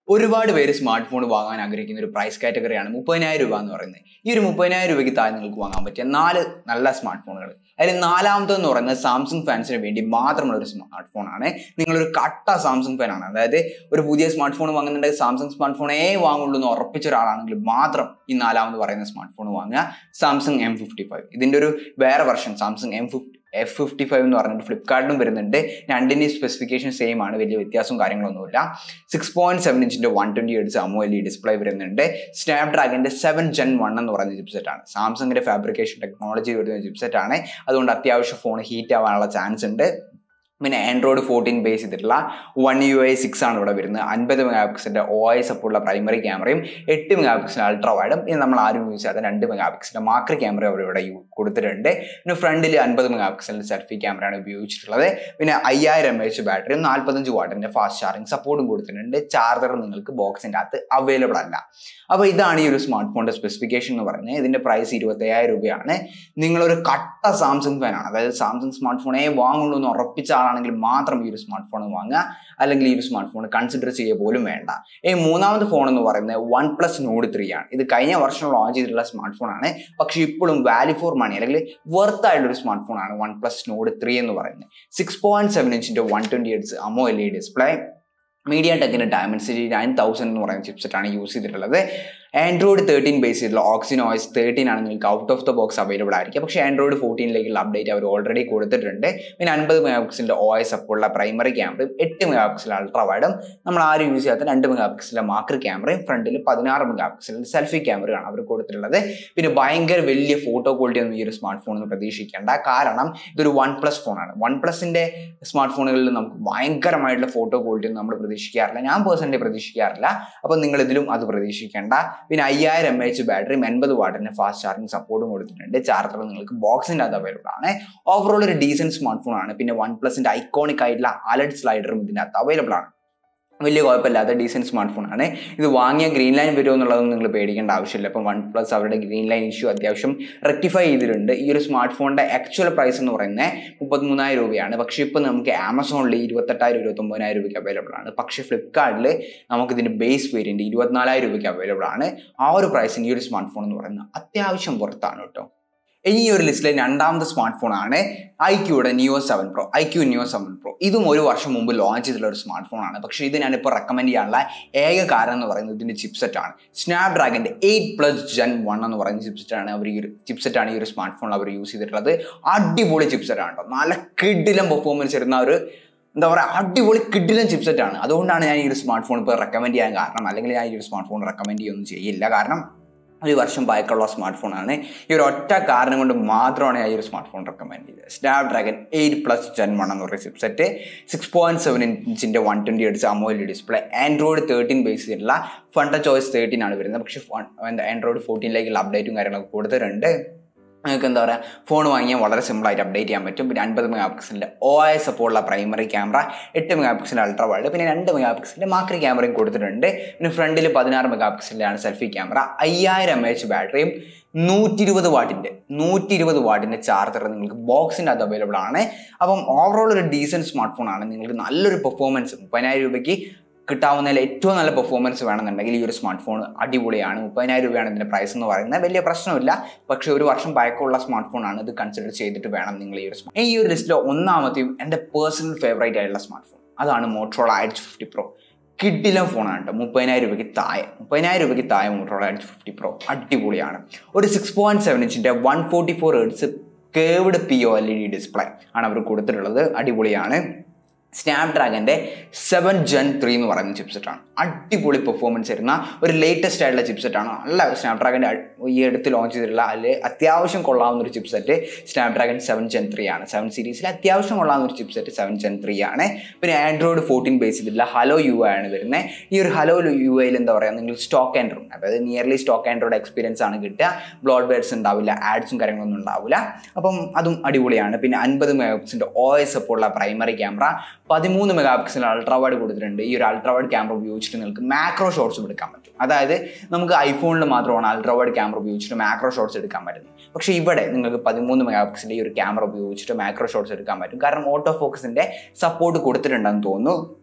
ഒരുപാട് പേര് smart phone വാങ്ങാൻ ആഗ്രഹിക്കുന്ന ഒരു പ്രൈസ് കാറ്റഗറിയാണ് മുപ്പതിനായിരം രൂപ എന്ന് പറയുന്നത് ഈ ഒരു മുപ്പതിനായിരം രൂപയ്ക്ക് താഴെ നിങ്ങൾക്ക് വാങ്ങാൻ പറ്റിയ നാല് നല്ല സ്മാർട്ട് ഫോണുകൾ അതിൽ നാലാമത്തെന്ന് പറയുന്നത് സാംസങ് ഫാൻസിന് വേണ്ടി മാത്രമുള്ള ഒരു സ്മാർട്ട് ഫോണാണ് നിങ്ങളൊരു കട്ട സാംസങ് ഫാൻ ആണ് അതായത് ഒരു പുതിയ സ്മാർട്ട് ഫോൺ വാങ്ങുന്നുണ്ടെങ്കിൽ സാംസങ് സ്മാർട്ട് ഫോണേ വാങ്ങുള്ളൂ എന്ന് ഉറപ്പിച്ച ഒരാളാണെങ്കിൽ മാത്രം ഈ നാലാമത് പറയുന്ന സ്മാർട്ട് ഫോൺ വാങ്ങുക സാംസങ് എം ഫിഫ്റ്റി ഫൈവ് ഇതിൻ്റെ ഒരു വേറെ version Samsung M fifty F fifty five എന്ന് പറഞ്ഞിട്ട് ഫ്ലിപ്കാർട്ടിലും വരുന്നുണ്ട് രണ്ടിൻ്റെയും സ്പെസിഫിക്കേഷൻ സെയിം ആണ് വലിയ വ്യത്യാസവും കാര്യങ്ങളൊന്നുമില്ല സിക്സ് പോയിന്റ് സെവൻ ഇഞ്ചിന്റെ one twenty hertz AMOLED display വരുന്നുണ്ട് സ്നാപ് ഡ്രാഗന്റെ സെവൻ ജെൻ വൺ എന്ന് പറയുന്ന ചിപ്സെറ്റ് ആണ് സാംസങ്ങിന്റെ ഫാബ്രിക്കേഷൻ ടെക്നോളജി വരുന്ന ചിപ്സെറ്റ് ആണ് അതുകൊണ്ട് അത്യാവശ്യം ഫോൺ ഹീറ്റ് ആവാനുള്ള ചാൻസ് ഉണ്ട് പിന്നെ ആൻഡ്രോയിഡ് ഫോർട്ടീൻ ബേസ് ചെയ്തിട്ടുള്ള വൺ യു ഐ സിക്സ് ആണ് ഇവിടെ വരുന്നത് അൻപത് മെഗാ പിക്സലിന്റെ ഒ ഐ സപ്പോർട്ടുള്ള പ്രൈമറി ക്യാമറയും എട്ട് മെഗാ പിക്സൽ അൾട്രാ വൈഡും ഇത് നമ്മൾ ആരും യൂസ് ചെയ്യാത്ത രണ്ട് മെഗാ പിക്സലിന്റെ മാക്രോ ക്യാമറ അവർ ഇവിടെ യു- കൊടുത്തിട്ടുണ്ട് പിന്നെ ഫ്രണ്ടിൽ അൻപത് മെഗാ പിക്സലിന്റെ സെൽഫി ക്യാമറയാണ് ഉപയോഗിച്ചിട്ടുള്ളത് പിന്നെ അയ്യായിരം എം എച്ച് ബാറ്ററിയും നാൽപ്പത്തഞ്ച് വാട്ടിന്റെ ഫാസ്റ്റ് ചാർജിങ് സപ്പോർട്ടും കൊടുത്തിട്ടുണ്ട് ചാർജർ നിങ്ങൾക്ക് ബോക്സിന്റെ അകത്ത് അവൈലബിൾ അല്ല അപ്പോൾ ഇതാണ് ഈ ഒരു സ്മാർട്ട് ഫോണിന്റെ സ്പെസിഫിക്കേഷൻ എന്ന് പറയുന്നത് ഇതിന്റെ പ്രൈസ് ഇരുപത്തയ്യായിരം രൂപയാണ് നിങ്ങളൊരു കട്ട സാംസങ് ഫാനാണ് അതായത് സാംസങ് സ്മാർട്ട് ഫോണേ വാങ്ങുള്ളൂ എന്ന് ഉറപ്പിച്ച ആളാണെങ്കിൽ മാത്രം ഈ ഒരു സ്മാർട്ട് ഫോൺ വാങ്ങുക അല്ലെങ്കിൽ ഈ ഒരു സ്മാർട്ട് ഫോൺ കൺസിഡർ ചെയ്യുക പോലും വേണ്ട ഈ മൂന്നാമത്തെ ഫോൺ എന്ന് പറയുന്നത് വൺ പ്ലസ് നോഡ് ത്രീ ആണ് ഇത് കഴിഞ്ഞ വർഷം ലോഞ്ച് ചെയ്തിട്ടുള്ള സ്മാർട്ട് ഫോൺ ആണ് പക്ഷേ ഇപ്പോഴും വാല്യൂ ഫോർ മണി അല്ലെങ്കിൽ വെർത്ത് ആയിട്ടുള്ള ഒരു സ്മാർട്ട് ഫോൺ ആണ് വൺ പ്ലസ് നോഡ് ത്രീ എന്ന് പറയുന്നത് സിക്സ് പോയിന്റ് സെവൻ ഇഞ്ചിന്റെ one twenty hertz AMOLED display media ടെക്കിന്റെ ഡയമൻസിറ്റി നയൻ തൗസൻഡ് എന്ന് പറയുന്ന ചിപ്സെറ്റ് ആണ് യൂസ് ചെയ്തിട്ടുള്ളത് ആൻഡ്രോയിഡ് തേർട്ടീൻ ബേസ് ചെയ്തിട്ടുള്ള ഓക്സിനോയ്സ് തേർട്ടീൻ ആണ് നിങ്ങൾക്ക് out of the box available ആയിരിക്കും പക്ഷേ ആൻഡ്രോയിഡ് ഫോർട്ടീനിലേക്കുള്ള അപ്ഡേറ്റ് അവർ ഓൾറെഡി കൊടുത്തിട്ടുണ്ട് പിന്നെ അൻപത് മെഗാ പിക്സലിന്റെ ഒ എസ് അപ്പുള്ള പ്രൈമറി ക്യാമറയും എട്ട് മെഗാ പിക്സൽ അൾട്രാ വൈഡും നമ്മൾ ആരും യൂസ് ചെയ്യാത്ത രണ്ട് മെഗാ പിക്സലിന്റെ മാക്രോ ക്യാമറയും ഫ്രണ്ടിൽ പതിനാറ് മെഗാ പിക്സലിന്റെ സെൽഫി ക്യാമറയാണ് അവർ കൊടുത്തിട്ടുള്ളത് പിന്നെ ഭയങ്കര വലിയ ഫോട്ടോ ക്വാളിറ്റി ഒന്നും ഈ ഒരു സ്മാർട്ട് ഫോണിൽ പ്രതീക്ഷിക്കേണ്ട കാരണം ഇതൊരു വൺ പ്ലസ് ഫോണാണ് വൺ പ്ലസിന്റെ സ്മാർട്ട് ഫോണുകളിൽ നമുക്ക് ഭയങ്കരമായിട്ടുള്ള ഫോട്ടോ ക്വാളിറ്റി ഒന്നും നമ്മൾ പ്രതീക്ഷിക്കാറില്ല ഞാൻ പേഴ്സണലി പ്രതീക്ഷിക്കാറില്ല അപ്പോൾ നിങ്ങൾ ഇതിലും അത് പ്രതീക്ഷിക്കേണ്ട പിന്നെ അയ്യായിരം എം എച്ച് ബാറ്ററിയും എൺപത് വാട്ടിന്റെ ഫാസ്റ്റ് ചാർജിങ് സപ്പോർട്ടും കൊടുത്തിട്ടുണ്ട് ചാർജർ നിങ്ങൾക്ക് ബോക്സിന്റെ അത് അവൈലബിൾ ആണ് ഓവറോൾ ഒരു ഡീസൻറ്റ് സ്മാർട്ട് ഫോൺ ആണ് പിന്നെ വൺ പ്ലസിന്റെ ഐക്കോണിക് ആയിട്ടുള്ള അലർട്ട് സ്ലൈഡറും ഇതിനകത്ത് അവൈലബിൾ ആണ് വലിയ കുഴപ്പമില്ലാത്ത ഡീസൻറ്റ് സ്മാർട്ട് ഫോൺ ആണ് ഇത് വാങ്ങിയ ഗ്രീൻ ലൈൻ വരുമോ എന്നുള്ളതൊന്നും നിങ്ങൾ പേടിക്കേണ്ട ആവശ്യമില്ല അപ്പം വൺ പ്ലസ് അവരുടെ ഗ്രീൻ ലൈൻ ഇഷ്യൂ അത്യാവശ്യം റെക്ടിഫൈ ചെയ്തിട്ടുണ്ട് ഈ ഒരു സ്മാർട്ട് ഫോണിന്റെ ആക്ച്വൽ പ്രൈസ് എന്ന് പറയുന്നത് മുപ്പത്തിമൂന്നായിരം രൂപയാണ് പക്ഷേ ഇപ്പോൾ നമുക്ക് ആമസോണിൽ ഇരുപത്തെട്ടായിരം ഇരുപത്തൊമ്പതിനായിരം രൂപയ്ക്ക് അവൈലബിൾ ആണ് പക്ഷേ ഫ്ലിപ്കാർട്ടിൽ നമുക്ക് ഇതിന്റെ ബേസ് വേരിയന്റ് ഇരുപത്തിനാലായിരം രൂപയ്ക്ക് അവൈലബിൾ ആണ് ആ ഒരു പ്രൈസിന് ഈ ഒരു സ്മാർട്ട് ഫോൺ എന്ന് പറയുന്നത് അത്യാവശ്യം പുറത്താണ് കേട്ടോ ഇനി ഈ ഒരു ലിസ്റ്റിലെ രണ്ടാമത്തെ സ്മാർട്ട് ഫോൺ ആണ് ഐക്യൂടെ neo seven pro iQOO neo seven pro ഇതും ഒരു വർഷം മുമ്പ് ലോഞ്ച് ചെയ്തിട്ടുള്ള ഒരു സ്മാർട്ട് ഫോൺ ആണ് പക്ഷേ ഇത് ഞാനിപ്പോൾ റെക്കമെൻഡ് ചെയ്യാനുള്ള ഏക കാരണം എന്ന് പറയുന്നത് ഇതിന്റെ ചിപ്സെറ്റ് ആണ് സ്നാപ് ഡ്രാഗന്റെ എയ്റ്റ് പ്ലസ് ജെൻ വൺ എന്ന് പറയുന്ന ചിപ്സെറ്റ് ആണ് അവർ ഈ ഒരു ചിപ്സെറ്റ് ആണ് ഈ ഒരു സ്മാർട്ട് ഫോണിൽ അവർ യൂസ് ചെയ്തിട്ടുള്ളത് അടിപൊളി ചിപ്സെറ്റ് ആണ് കേട്ടോ നല്ല കിഡിലും പെർഫോമൻസ് വരുന്ന ഒരു എന്താ പറയുക അടിപൊളി കിഡിലും ചിപ്സെറ്റ് ആണ് അതുകൊണ്ടാണ് ഞാൻ ഈ ഒരു സ്മാർട്ട് ഫോൺ ഇപ്പോൾ റെക്കമെൻഡ് ചെയ്യാൻ കാരണം അല്ലെങ്കിൽ ഞാൻ ഈ ഒരു സ്മാർട്ട് ഫോൺ റെക്കമെൻഡ് ചെയ്യുകയൊന്നും ചെയ്യില്ല കാരണം ഒരു വർഷം പഴക്കമുള്ള സ്മാർട്ട് ഫോണാണ് ഈ ഒരു ഒറ്റ കാരണം കൊണ്ട് മാത്രമാണ് ഞാൻ ഈ ഒരു സ്മാർട്ട് ഫോൺ റെക്കമെൻഡ് ചെയ്തത് snapdragon eight plus gen one എന്ന് പറയുന്ന ചിപ്സെറ്റ് സിക്സ് പോയിന്റ് സെവൻ ഇഞ്ചിൻ്റെ വൺ ട്വൻറ്റി എയ്റ്റ്സ് അമോയില് ഡിസ്പ്ലേ ആൻഡ്രോയിഡ് തേർട്ടീൻ ബേസ് ചെയ്തിട്ടുള്ള ഫണ്ട ചോയ്സ് തേർട്ടീൻ ആണ് വരുന്നത് പക്ഷേ എന്താ ആൻഡ്രോയിഡ് ഫോർട്ടീനിലേക്കുള്ള അപ്ഡേറ്റും കാര്യങ്ങളൊക്കെ കൊടുത്തിട്ടുണ്ട് നിങ്ങൾക്ക് എന്താ പറയുക ഫോൺ വാങ്ങിയാൽ വളരെ സിമ്പിളായിട്ട് അപ്ഡേറ്റ് ചെയ്യാൻ പറ്റും പിന്നെ അൻപത് മെഗാ പിക്സലിൻ്റെ ഒ ഐ സപ്പോർട്ടുള്ള പ്രൈമറി ക്യാമറ എട്ട് മെഗാ പിക്സലിൻ്റെ അൾട്രാ വൈഡ് പിന്നെ രണ്ട് മെഗാ പിക്സലിൻ്റെ മാക്രി ക്യാമറയും കൊടുത്തിട്ടുണ്ട് പിന്നെ ഫ്രണ്ടിൽ പതിനാറ് മെഗാ പിക്സലിൻ്റെയാണ് സെൽഫി ക്യാമറ അയ്യായിരം എം എച്ച് ബാറ്ററിയും നൂറ്റി ഇരുപത് വാട്ടിൻ്റെ നൂറ്റി ഇരുപത് വാട്ടിൻ്റെ ചാർജർ നിങ്ങൾക്ക് ബോക്സിൻ്റെ അത് അവൈലബിൾ ആണ് അപ്പം ഓവറോൾ ഒരു ഡീസൻറ്റ് സ്മാർട്ട് ഫോൺ ആണ് നിങ്ങൾക്ക് നല്ലൊരു പെർഫോമൻസ് മുപ്പതിനായിരം രൂപയ്ക്ക് കിട്ടാവുന്നതിൽ ഏറ്റവും നല്ല പെർഫോമൻസ് വേണമെന്നുണ്ടെങ്കിൽ ഈ ഒരു സ്മാർട്ട് ഫോൺ അടിപൊളിയാണ് മുപ്പതിനായിരം രൂപയാണ് ഇതിൻ്റെ പ്രൈസ് എന്ന് പറയുന്നത് വലിയ പ്രശ്നമില്ല പക്ഷേ ഒരു വർഷം പഴക്കമുള്ള സ്മാർട്ട് ഫോണാണ് ഇത് കൺസിഡർ ചെയ്തിട്ട് വേണം നിങ്ങൾ ഈ ഒരു സ്മാർട്ട് ഈ ഒരു ലിസ്റ്റിലെ ഒന്നാമത്തെയും എൻ്റെ പേഴ്സണൽ ഫേവറേറ്റ് ആയിട്ടുള്ള സ്മാർട്ട് ഫോൺ അതാണ് മോട്ടറോള എഡ്ജ് ഫിഫ്റ്റി പ്രോ കിഡിലം ഫോണാണ് കേട്ടോ മുപ്പതിനായിരം രൂപയ്ക്ക് താഴെ മുപ്പതിനായിരം രൂപയ്ക്ക് താഴെ മോട്ടറോള എഡ്ജ് ഫിഫ്റ്റി പ്രോ അടിപൊളിയാണ് ഒരു സിക്സ് പോയിന്റ് സെവൻ ഇഞ്ചിൻ്റെ one forty four hertz curved P O L E D display ആണ് അവർ കൊടുത്തിട്ടുള്ളത് അടിപൊളിയാണ് സ്നാപ് ഡ്രാഗൻ്റെ സെവൻ ജെൻ ത്രീ എന്ന് പറയുന്ന ചിപ്സെറ്റ് ആണ് അടിപൊളി പെർഫോമൻസ് വരുന്ന ഒരു ലേറ്റസ്റ്റ് ആയിട്ടുള്ള ചിപ്സെറ്റ് ആണ് നല്ല സ്നാപ് ഡ്രാഗൻ്റെ ഈ അടുത്ത് ലോഞ്ച് ചെയ്തിട്ടുള്ള അതിൽ അത്യാവശ്യം കൊള്ളാവുന്ന ഒരു chipset snapdragon seven gen three ആണ് സെവൻ സീരീസിൽ അത്യാവശ്യം കൊള്ളാവുന്ന ഒരു ചിപ്സെറ്റ് സെവൻ ജെൻ ത്രീ ആണ് പിന്നെ ആൻഡ്രോയിഡ് ഫോർട്ടീൻ ബേസ് ചെയ്തിട്ടുള്ള ഹലോ യു ആണ് വരുന്നത് ഈ ഒരു ഹലോ യു ഐയിൽ എന്താ പറയുക നിങ്ങൾ സ്റ്റോക്ക് ആൻഡ്രോയിഡ് അതായത് നിയർലി സ്റ്റോക്ക് ആൻഡ്രോയിഡ് എക്സ്പീരിയൻസ് ആണ് കിട്ടുക ബ്ലോഡ് ബേഡ്സ് ഉണ്ടാവില്ല ആഡ്സും കാര്യങ്ങളൊന്നും ഉണ്ടാവില്ല അപ്പം അതും അടിപൊളിയാണ് പിന്നെ അൻപത് മെഗാ പിക്സിൻ്റെ ഒ എസ് അപ്പോഴുള്ള പ്രൈമറി ക്യാമറ പതിമൂന്ന് മെഗാ പിക്സൽ അൾട്രാ വൈഡ് കൊടുത്തിട്ടുണ്ട് ഈ ഒരു അൾട്രാ വൈഡ് ക്യാമറ ഉപയോഗിച്ചിട്ട് നിങ്ങൾക്ക് മാക്രോ ഷോട്ട്സ് എടുക്കാൻ പറ്റും അതായത് നമുക്ക് ഐഫോണിൽ മാത്രമാണ് അൾട്രാ വൈഡ് ക്യാമറ ഉപയോഗിച്ചിട്ട് മാക്രോ ഷോട്ട്സ് എടുക്കാൻ പറ്റുന്നത് പക്ഷേ ഇവിടെ നിങ്ങൾക്ക് പതിമൂന്ന് മെഗാ പിക്സലിൻ്റെ ഈ ഒരു ക്യാമറ ഉപയോഗിച്ചിട്ട് മാക്രോ ഷോട്ട്സ് എടുക്കാൻ പറ്റും കാരണം ഓട്ടോ ഫോക്കസിൻ്റെ സപ്പോർട്ട് കൊടുത്തിട്ടുണ്ടെന്ന് തോന്നുന്നു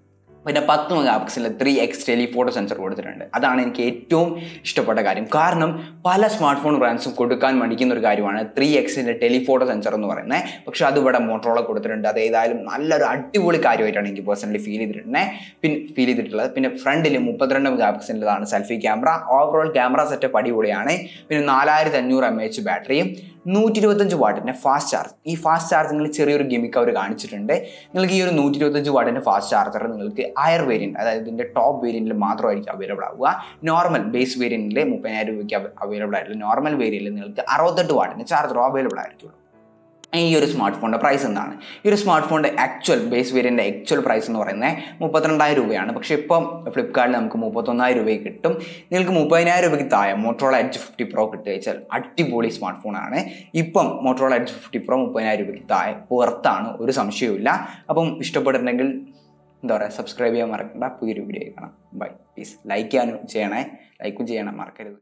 പിന്നെ പത്ത് മെഗാ പിക്സലിൽ ത്രീ എക്സ് ടെലിഫോട്ടോ സെൻസർ കൊടുത്തിട്ടുണ്ട് അതാണ് എനിക്ക് ഏറ്റവും ഇഷ്ടപ്പെട്ട കാര്യം കാരണം പല സ്മാർട്ട് ഫോൺ ബ്രാൻഡ്സും കൊടുക്കാൻ മടിക്കുന്ന ഒരു കാര്യമാണ് ത്രീ എക്സിൻ്റെ ടെലിഫോട്ടോ സെൻസർ എന്ന് പറയുന്നത് പക്ഷേ അത് ഇവിടെ മോട്ടോള കൊടുത്തിട്ടുണ്ട് അത് ഏതായാലും നല്ലൊരു അടിപൊളി കാര്യമായിട്ടാണ് എനിക്ക് പേഴ്സണലി ഫീൽ ചെയ്തിട്ടുള്ളത് പിന്നെ ഫീൽ ചെയ്തിട്ടുള്ളത് പിന്നെ ഫ്രണ്ടിൽ മുപ്പത്തിരണ്ട് മെഗാ പിക്സലിൻ്റെതാണ് selfie camera overall camera setup അടിപൊളിയാണ് പിന്നെ നാലായിരത്തി അഞ്ഞൂറ് എം എച്ച് ബാറ്ററിയും നൂറ്റി ഇരുപത്തഞ്ച് വാട്ടിൻ്റെ ഫാസ്റ്റ് ചാർജ് ഈ ഫാസ്റ്റ് ചാർജിങ്ങിൽ ചെറിയൊരു ഗിമിക്ക് അവർ കാണിച്ചിട്ടുണ്ട് നിങ്ങൾക്ക് ഈ ഒരു നൂറ്റി ഇരുപത്തഞ്ച് വാട്ടിൻ്റെ ഫാസ്റ്റ് ചാർജർ നിങ്ങൾക്ക് ഹയർ വേരിയൻറ്റ് അതായത് ഇതിൻ്റെ ടോപ്പ് വേരിയൻറ്റിൽ മാത്രമായിരിക്കും അവൈലബിൾ ആവുക നോർമൽ ബേസ് വേരിയൻറ്റിൽ മുപ്പതിനായിരം രൂപയ്ക്ക് അവൈലബിൾ ആയിട്ടുള്ള നോർമൽ വേരിയൻറ്റിൽ നിങ്ങൾക്ക് അറുപത്തെട്ട് വാട്ടിൻ്റെ ചാർജർ അവൈലബിൾ ആയിരിക്കും ഈ ഒരു സ്മാർട്ട് ഫോണിൻ്റെ പ്രൈസ് എന്താണ് ഈ ഒരു സ്മാർട്ട് ഫോണിൻ്റെ ആക്ച്വൽ ബേസ് വേരിയൻ്റെ ആക്ച്വൽ പ്രൈസ് എന്ന് പറയുന്നത് മുപ്പത്തിരണ്ടായിരം രൂപയാണ് പക്ഷേ ഇപ്പം ഫ്ലിപ്കാർട്ടിൽ നമുക്ക് മുപ്പത്തൊന്നായിരം രൂപയ്ക്ക് കിട്ടും നിങ്ങൾക്ക് മുപ്പതിനായിരം രൂപയ്ക്ക് താഴെ മോട്ടോറോള എഡ്ജ് ഫിഫ്റ്റി പ്രോ കിട്ടുക വെച്ചാൽ അടിപൊളി സ്മാർട്ട് ഫോണാണ് ഇപ്പം മോട്ടോറോള എഡ്ജ് ഫിഫ്റ്റി പ്രോ മുപ്പതിനായിരം രൂപയ്ക്ക് താഴെ പുറത്താണ് ഒരു സംശയവുമില്ല അപ്പം ഇഷ്ടപ്പെട്ടിട്ടുണ്ടെങ്കിൽ എന്താ പറയുക സബ്സ്ക്രൈബ് ചെയ്യാൻ മറക്കണ്ട പുതിയൊരു വീഡിയോ കാണാം ബൈ പ്ലീസ് ലൈക്ക് ചെയ്യാനും ചെയ്യണേ ലൈക്കും ചെയ്യണം മറക്കരുത്